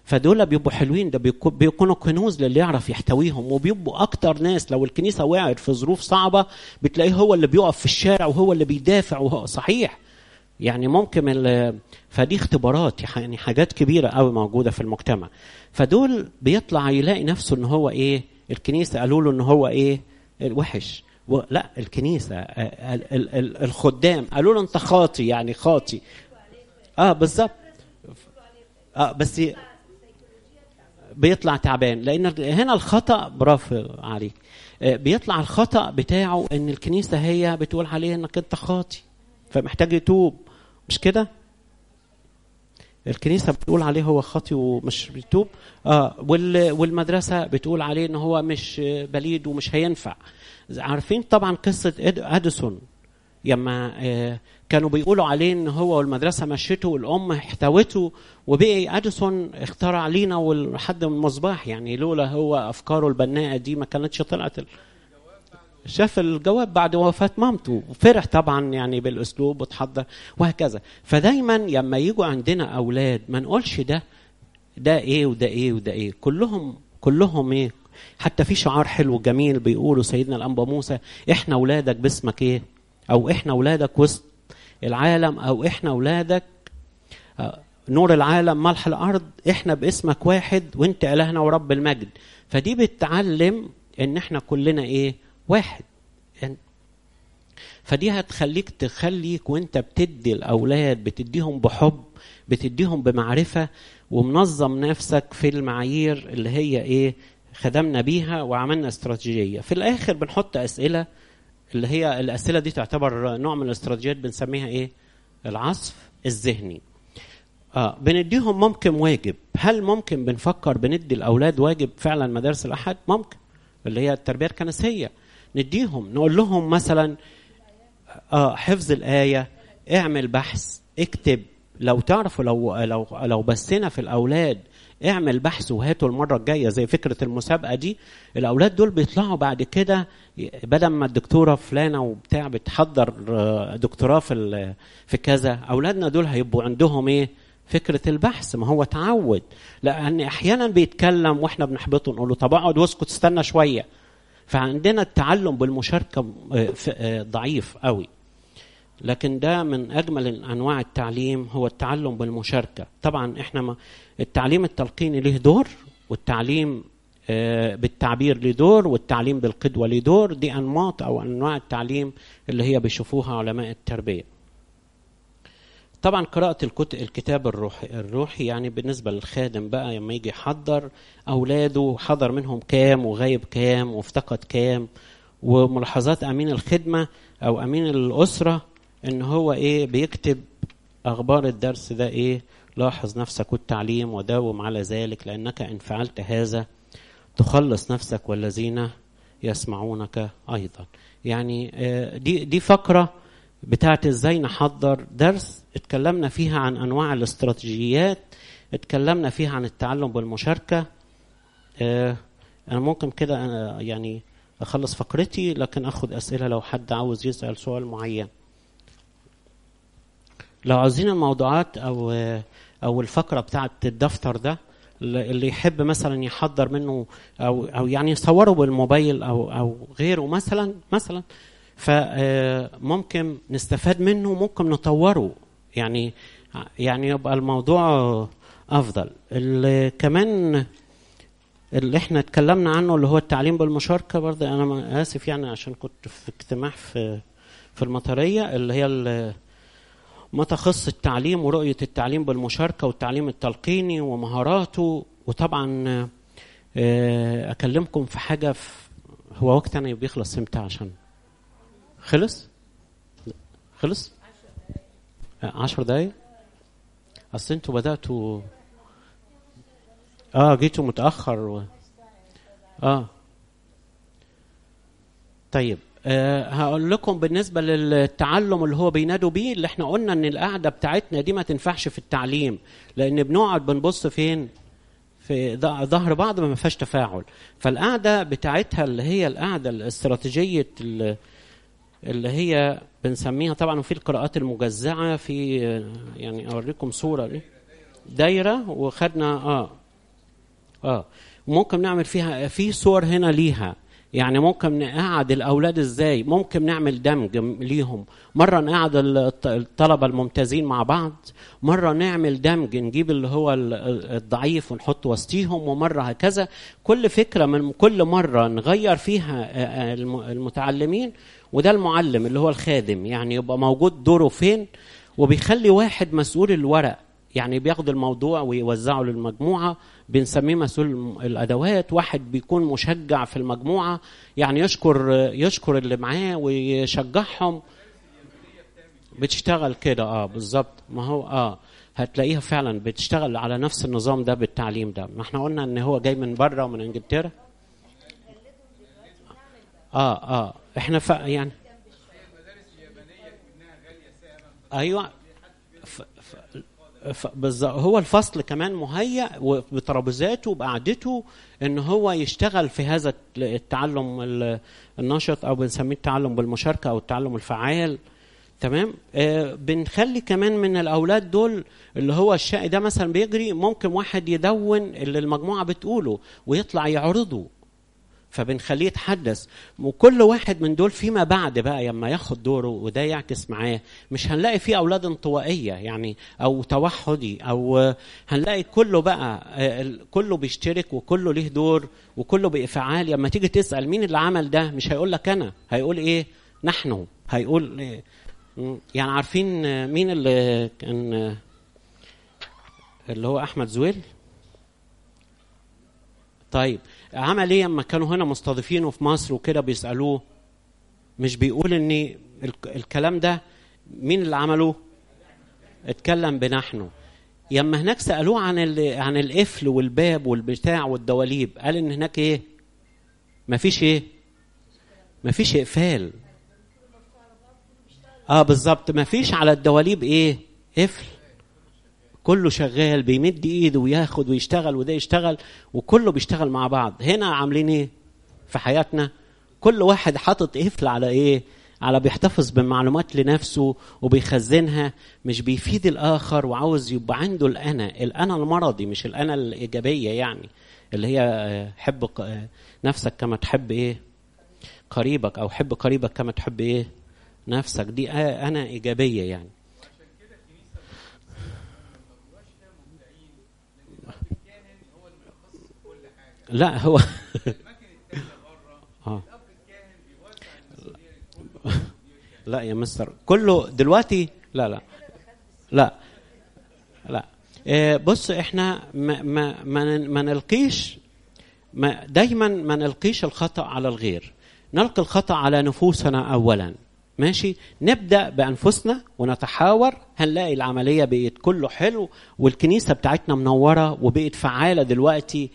فدول بيبقوا حلوين ده بيكو- بيكونوا كنوز للي يعرف يحتويهم وبيبقوا اكتر ناس لو الكنيسه وقعت في ظروف صعبه بتلاقيه هو اللي بيقف في الشارع وهو اللي بيدافع وهو صحيح يعني ممكن ال- فدي اختبارات يعني حاجات كبيره قوي موجوده في المجتمع فدول بيطلع يلاقي نفسه ان هو ايه الكنيسه قالوا له ان هو ايه وحش و- لا الكنيسه ال- ال- ال- الخدام قالوا له انت خاطي يعني خاطي اه بالظبط اه بس ي- بيطلع تعبان لان هنا الخطا برافو عليك آه، بيطلع الخطا بتاعه ان الكنيسه هي بتقول عليه انك انت خاطي فمحتاج يتوب مش كده الكنيسه بتقول عليه هو خاطي ومش بيتوب اه وال- والمدرسه بتقول عليه ان هو مش آه، بليد ومش هينفع عارفين طبعا قصه إد- اديسون لما آه، كانوا بيقولوا عليه ان هو والمدرسه مشيته والام احتوته وبقي اديسون اخترع لينا ولحد من المصباح يعني لولا هو افكاره البناءه دي ما كانتش طلعت ال... شاف الجواب بعد وفاة مامته وفرح طبعا يعني بالأسلوب وتحضر وهكذا فدايما لما يجوا عندنا أولاد ما نقولش ده ده إيه وده إيه وده إيه كلهم كلهم إيه حتى في شعار حلو جميل بيقولوا سيدنا الأنبا موسى إحنا أولادك باسمك إيه أو إحنا أولادك وسط العالم أو إحنا أولادك آه، نور العالم ملح الارض احنا باسمك واحد وانت الهنا ورب المجد فدي بتعلم ان احنا كلنا ايه واحد يعني فدي هتخليك تخليك وانت بتدي الاولاد بتديهم بحب بتديهم بمعرفه ومنظم نفسك في المعايير اللي هي ايه خدمنا بيها وعملنا استراتيجيه في الاخر بنحط اسئله اللي هي الاسئله دي تعتبر نوع من الاستراتيجيات بنسميها ايه العصف الذهني اه بنديهم ممكن واجب هل ممكن بنفكر بندي الاولاد واجب فعلا مدارس الاحد ممكن اللي هي التربيه الكنسيه نديهم نقول لهم مثلا اه حفظ الايه اعمل بحث اكتب لو تعرفوا لو لو لو بسينا في الاولاد اعمل بحث وهاته المره الجايه زي فكره المسابقه دي الاولاد دول بيطلعوا بعد كده بدل ما الدكتوره فلانه وبتاع بتحضر آه، دكتوراه في ال- في كذا اولادنا دول هيبقوا عندهم ايه فكره البحث ما هو تعود لان احيانا بيتكلم واحنا بنحبطه نقول له طب اقعد واسكت استنى شويه فعندنا التعلم بالمشاركه آه، ف- آه، ضعيف قوي لكن ده من اجمل انواع التعليم هو التعلم بالمشاركه طبعا احنا ما التعليم التلقيني له دور والتعليم آه، بالتعبير له دور والتعليم بالقدوه له دور دي انماط او انواع التعليم اللي هي بيشوفوها علماء التربيه طبعا قراءة الكت- الكتاب الروحي الروحي يعني بالنسبة للخادم بقى لما يجي يحضر أولاده حضر منهم كام وغايب كام وافتقد كام وملاحظات أمين الخدمة أو أمين الأسرة إن هو إيه بيكتب أخبار الدرس ده إيه لاحظ نفسك والتعليم وداوم على ذلك لأنك إن فعلت هذا تخلص نفسك والذين يسمعونك أيضا يعني آه، دي دي فقرة بتاعت ازاي نحضر درس اتكلمنا فيها عن انواع الاستراتيجيات اتكلمنا فيها عن التعلم بالمشاركه اه انا ممكن كده آه، يعني اخلص فقرتي لكن اخد اسئله لو حد عاوز يسال سؤال معين لو عاوزين الموضوعات او آه، او الفقره بتاعت الدفتر ده اللي يحب مثلا يحضر منه او او يعني يصوره بالموبايل او او غيره مثلا مثلا فممكن نستفاد منه ممكن نطوره يعني يعني يبقى الموضوع افضل اللي كمان اللي احنا اتكلمنا عنه اللي هو التعليم بالمشاركه برضه انا ما- اسف يعني عشان كنت في اجتماع في في المطريه اللي هي ال- ما تخص التعليم ورؤيه التعليم بالمشاركه والتعليم التلقيني ومهاراته وطبعا آه، اكلمكم في حاجه في هو وقت انا بيخلص امتى عشان خلص خلص آه، عشر دقايق اصل انتوا بداتوا اه جيتوا متاخر و... اه طيب أه هقول لكم بالنسبه للتعلم اللي هو بينادوا بيه اللي احنا قلنا ان القعده بتاعتنا دي ما تنفعش في التعليم لان بنقعد بنبص فين في ظ- ظهر بعض ما فيهاش تفاعل فالقعده بتاعتها اللي هي القعده الاستراتيجيه اللي اللي هي بنسميها طبعا وفي القراءات المجزعه في آه، يعني اوريكم صوره دي دايره وخدنا اه اه ممكن نعمل فيها في صور هنا ليها يعني ممكن نقعد الاولاد ازاي ممكن نعمل دمج ليهم مره نقعد الطلبه الممتازين مع بعض مره نعمل دمج نجيب اللي هو الضعيف ونحطه وسطيهم ومره هكذا كل فكره من كل مره نغير فيها المتعلمين وده المعلم اللي هو الخادم يعني يبقى موجود دوره فين وبيخلي واحد مسؤول الورق يعني بياخد الموضوع ويوزعه للمجموعه بنسميه مسؤول الادوات واحد بيكون مشجع في المجموعه يعني يشكر يشكر اللي معاه ويشجعهم بتشتغل كده اه بالظبط ما هو اه هتلاقيها فعلا بتشتغل على نفس النظام ده بالتعليم ده ما احنا قلنا ان هو جاي من بره ومن انجلترا اه اه احنا ف... يعني ايوه ف... ف... بالظبط هو الفصل كمان مهيأ بترابيزاته بقعدته ان هو يشتغل في هذا التعلم النشط او بنسميه التعلم بالمشاركه او التعلم الفعال تمام آه بنخلي كمان من الاولاد دول اللي هو الشقي ده مثلا بيجري ممكن واحد يدون اللي المجموعه بتقوله ويطلع يعرضه فبنخليه يتحدث وكل واحد من دول فيما بعد بقى لما ياخد دوره وده يعكس معاه مش هنلاقي فيه اولاد انطوائيه يعني او توحدي او هنلاقي كله بقى كله بيشترك وكله ليه دور وكله بافعال لما تيجي تسال مين اللي عمل ده مش هيقول لك انا هيقول ايه نحن هيقول إيه؟ يعني عارفين مين اللي كان اللي هو احمد زويل طيب عمل ايه لما كانوا هنا مستضيفينه في مصر وكده بيسالوه مش بيقول ان الكلام ده مين اللي عمله اتكلم بنحن يما هناك سالوه عن عن القفل والباب والبتاع والدواليب قال ان هناك ايه مفيش ايه مفيش اقفال اه بالظبط مفيش على الدواليب ايه قفل كله شغال بيمد ايده وياخد ويشتغل وده يشتغل وكله بيشتغل مع بعض هنا عاملين ايه في حياتنا كل واحد حاطط قفل على ايه على بيحتفظ بمعلومات لنفسه وبيخزنها مش بيفيد الاخر وعاوز يبقى عنده الانا الانا المرضي مش الانا الايجابيه يعني اللي هي حب نفسك كما تحب ايه قريبك او حب قريبك كما تحب ايه نفسك دي انا ايجابيه يعني لا هو آه. لا يا مستر كله دلوقتي لا لا لا لا إيه بص احنا ما ما ما, ما نلقيش ما دايما ما نلقيش الخطا على الغير نلقي الخطا على نفوسنا اولا ماشي نبدا بانفسنا ونتحاور هنلاقي العمليه بقت كله حلو والكنيسه بتاعتنا منوره وبقت فعاله دلوقتي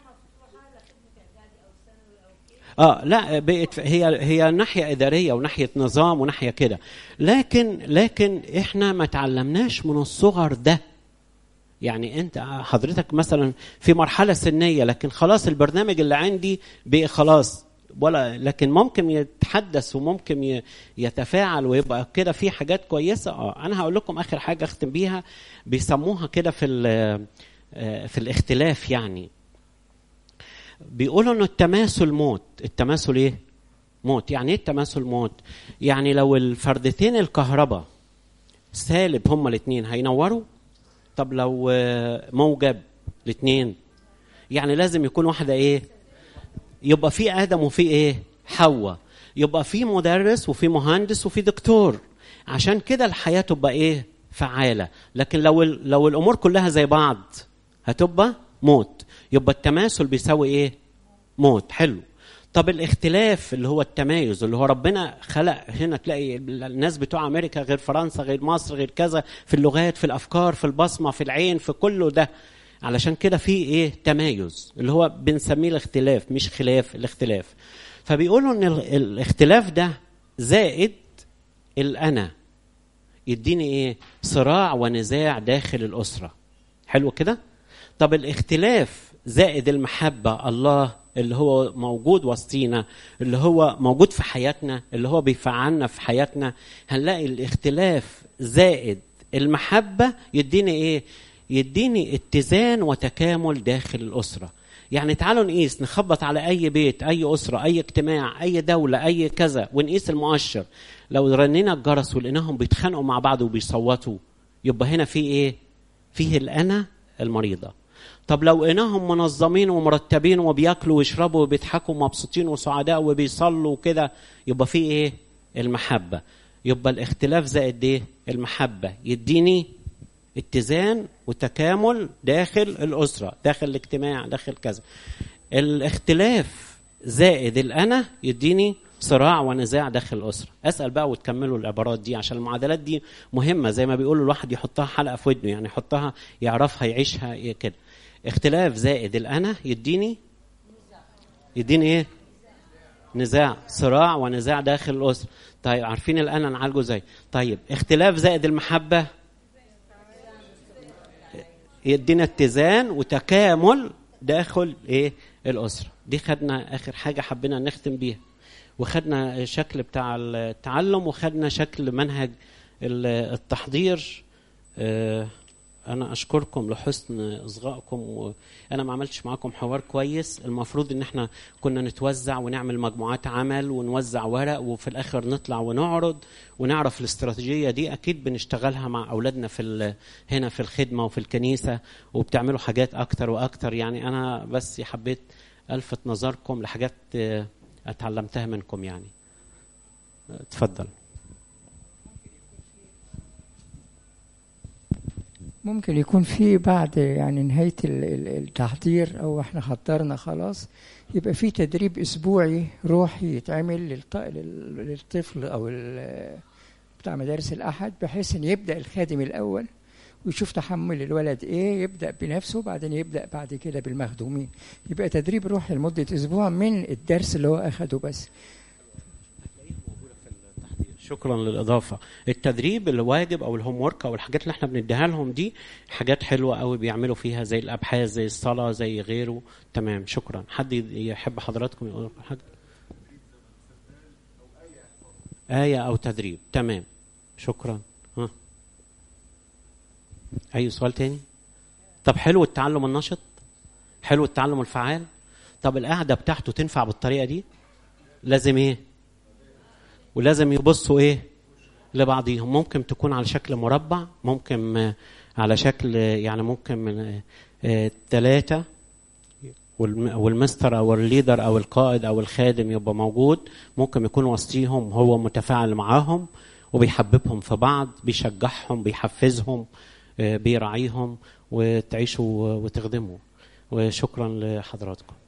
اه لا بقت هي هي ناحيه اداريه وناحيه نظام وناحيه كده لكن لكن احنا ما تعلمناش من الصغر ده يعني انت حضرتك مثلا في مرحله سنيه لكن خلاص البرنامج اللي عندي بقى خلاص ولا لكن ممكن يتحدث وممكن يتفاعل ويبقى كده في حاجات كويسه اه انا هقول لكم اخر حاجه اختم بيها بيسموها كده في في الاختلاف يعني بيقولوا انه التماثل موت التماثل ايه موت يعني ايه التماثل موت يعني لو الفردتين الكهرباء سالب هما الاثنين هينوروا طب لو موجب الاثنين يعني لازم يكون واحده ايه يبقى في ادم وفي ايه حواء يبقى في مدرس وفي مهندس وفي دكتور عشان كده الحياه تبقى ايه فعاله لكن لو لو الامور كلها زي بعض هتبقى موت يبقى التماثل بيساوي ايه موت حلو طب الاختلاف اللي هو التمايز اللي هو ربنا خلق هنا تلاقي الناس بتوع امريكا غير فرنسا غير مصر غير كذا في اللغات في الافكار في البصمه في العين في كله ده علشان كده في ايه تمايز اللي هو بنسميه الاختلاف مش خلاف الاختلاف فبيقولوا ان الاختلاف ده زائد الانا يديني ايه صراع ونزاع داخل الاسره حلو كده طب الاختلاف زائد المحبه الله اللي هو موجود وسطينا اللي هو موجود في حياتنا اللي هو بيفعلنا في حياتنا هنلاقي الاختلاف زائد المحبه يديني ايه يديني اتزان وتكامل داخل الاسره يعني تعالوا نقيس نخبط على اي بيت اي اسره اي اجتماع اي دوله اي كذا ونقيس المؤشر لو رنينا الجرس ولقيناهم بيتخانقوا مع بعض وبيصوتوا يبقى هنا في ايه فيه الانا المريضه طب لو لقيناهم منظمين ومرتبين وبياكلوا ويشربوا وبيضحكوا ومبسوطين وسعداء وبيصلوا وكده يبقى في ايه المحبه يبقى الاختلاف زائد ايه المحبه يديني اتزان وتكامل داخل الاسره داخل الاجتماع داخل كذا الاختلاف زائد الانا يديني صراع ونزاع داخل الاسره اسال بقى وتكملوا العبارات دي عشان المعادلات دي مهمه زي ما بيقولوا الواحد يحطها حلقه في ودنه يعني يحطها يعرفها يعيشها كده اختلاف زائد الانا يديني يديني ايه نزاع صراع ونزاع داخل الاسره طيب عارفين الانا نعالجه ازاي طيب اختلاف زائد المحبه يدينا اتزان وتكامل داخل ايه الاسره دي خدنا اخر حاجه حبينا نختم بيها وخدنا شكل بتاع التعلم وخدنا شكل منهج التحضير انا اشكركم لحسن اصغائكم وانا ما عملتش معاكم حوار كويس المفروض ان احنا كنا نتوزع ونعمل مجموعات عمل ونوزع ورق وفي الاخر نطلع ونعرض ونعرف الاستراتيجيه دي اكيد بنشتغلها مع اولادنا في هنا في الخدمه وفي الكنيسه وبتعملوا حاجات اكتر واكتر يعني انا بس حبيت الفت نظركم لحاجات اتعلمتها منكم يعني اتفضل ممكن يكون في بعد يعني نهاية التحضير أو احنا حضرنا خلاص يبقى في تدريب أسبوعي روحي يتعمل للطفل أو بتاع مدارس الأحد بحيث إن يبدأ الخادم الأول ويشوف تحمل الولد إيه يبدأ بنفسه بعدين يبدأ بعد كده بالمخدومين يبقى تدريب روحي لمدة أسبوع من الدرس اللي هو أخده بس شكرا للاضافه التدريب الواجب او الهوم ورك او الحاجات اللي احنا بنديها لهم دي حاجات حلوه قوي بيعملوا فيها زي الابحاث زي الصلاه زي غيره تمام شكرا حد يحب حضراتكم يقول حاجه آية أو تدريب تمام شكرا ها. أي سؤال تاني طب حلو التعلم النشط حلو التعلم الفعال طب القعدة بتاعته تنفع بالطريقة دي لازم ايه ولازم يبصوا ايه لبعضيهم ممكن تكون على شكل مربع ممكن على شكل يعني ممكن من ثلاثة والمستر او الليدر او القائد او الخادم يبقى موجود ممكن يكون وسطيهم هو متفاعل معاهم وبيحببهم في بعض بيشجعهم بيحفزهم بيراعيهم وتعيشوا وتخدموا وشكرا لحضراتكم